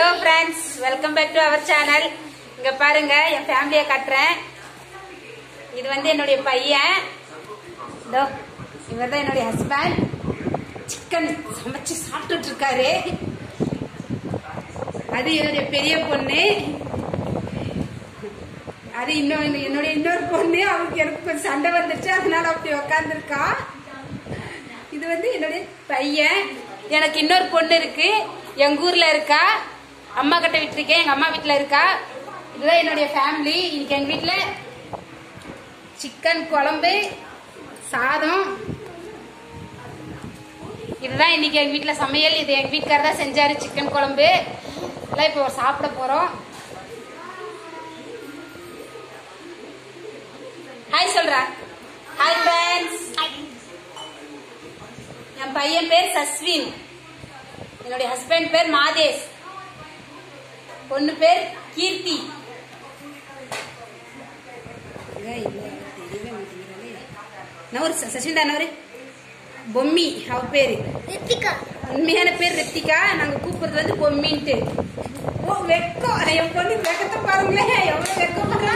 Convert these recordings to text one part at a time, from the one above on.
hello friends welcome back to our channel இங்க பாருங்க என் ஃபேமிலியை காட்டுறேன் இது வந்து என்னுடைய பையன் இதோ இவர் தான் என்னுடைய ஹஸ்பண்ட் சிக்கன் சமைச்சு சாப்பிட்டுட்டு இருக்காரு அது என்னுடைய பெரிய பொண்ணு அது இன்னொன்று என்னுடைய இன்னொரு பொண்ணு அவருக்கு எனக்கு கொஞ்சம் சண்டை வந்துருச்சு அதனால அப்படி உக்காந்துருக்கா இது வந்து என்னுடைய பையன் எனக்கு இன்னொரு பொண்ணு இருக்கு எங்க ஊர்ல இருக்கா அம்மா கிட்ட விட்டுருக்கேன் எங்க அம்மா வீட்டுல இருக்கா இதுதான் என்னுடைய ஃபேமிலி இன்னைக்கு எங்க வீட்டுல சிக்கன் குழம்பு சாதம் இதுதான் இன்னைக்கு எங்க வீட்டுல சமையல் இது எங்க வீட்டுக்காரர் தான் செஞ்சாரு சிக்கன் குழம்பு எல்லாம் இப்போ சாப்பிட போறோம் ஹாய் சொல்றா ஹாய் ஃப்ரெண்ட்ஸ் என் பையன் பேர் சஸ்வின் என்னுடைய ஹஸ்பண்ட் பேர் மாதேஷ் பொண்ணு பேர் கீர்த்தி நவரு சஸ்வின் தான் நவரு பொம்மி அவ பேரு ரித்திகா உண்மையான பேர் ரித்திகா நாங்க கூப்பிடுறது வந்து பொம்மின்ட்டு ஓ வெக்கம் என் பொண்ணு வெக்கத்தை பாருங்களேன் எவ்வளவு வெக்கப்படுறா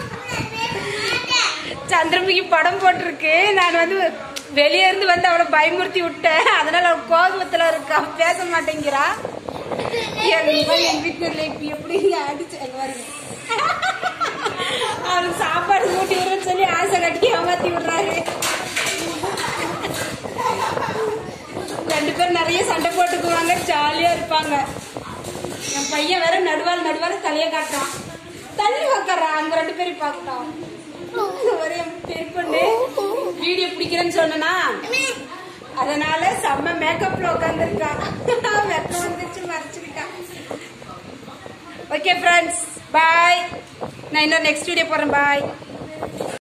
சந்திரமுகி படம் போட்டிருக்கு நான் வந்து வெளியே இருந்து வந்து அவளை பயமுறுத்தி விட்டேன் அதனால அவள் கோபத்துல இருக்கா பேச மாட்டேங்கிறா என் மகன் என் வீட்டுல இப்ப எப்படி அடிச்சு அங்க பாருங்க அவளுக்கு சாப்பாடு ஊட்டி விடுறேன்னு சொல்லி ஆசை கட்டி ஏமாத்தி விடுறாரு ரெண்டு பேரும் நிறைய சண்டை போட்டுக்குவாங்க ஜாலியா இருப்பாங்க என் பையன் வேற நடுவால் நடுவால் தலைய காட்டான் தள்ளி உக்காடுறான் அங்க ரெண்டு பேரும் பார்க்கட்டும் ஒரே பெரிய பொண்ணு வீடியோ பிடிக்கிறேன்னு சொன்னா அதனால செம்ம மேக்கப்ல உட்காந்துருக்கா வெக்கம் வந்துருச்சு மறைச்சிருக்கா ஓகே ஃப்ரெண்ட்ஸ் பாய் நான் இன்னும் நெக்ஸ்ட் வீடியோ போறேன் பாய்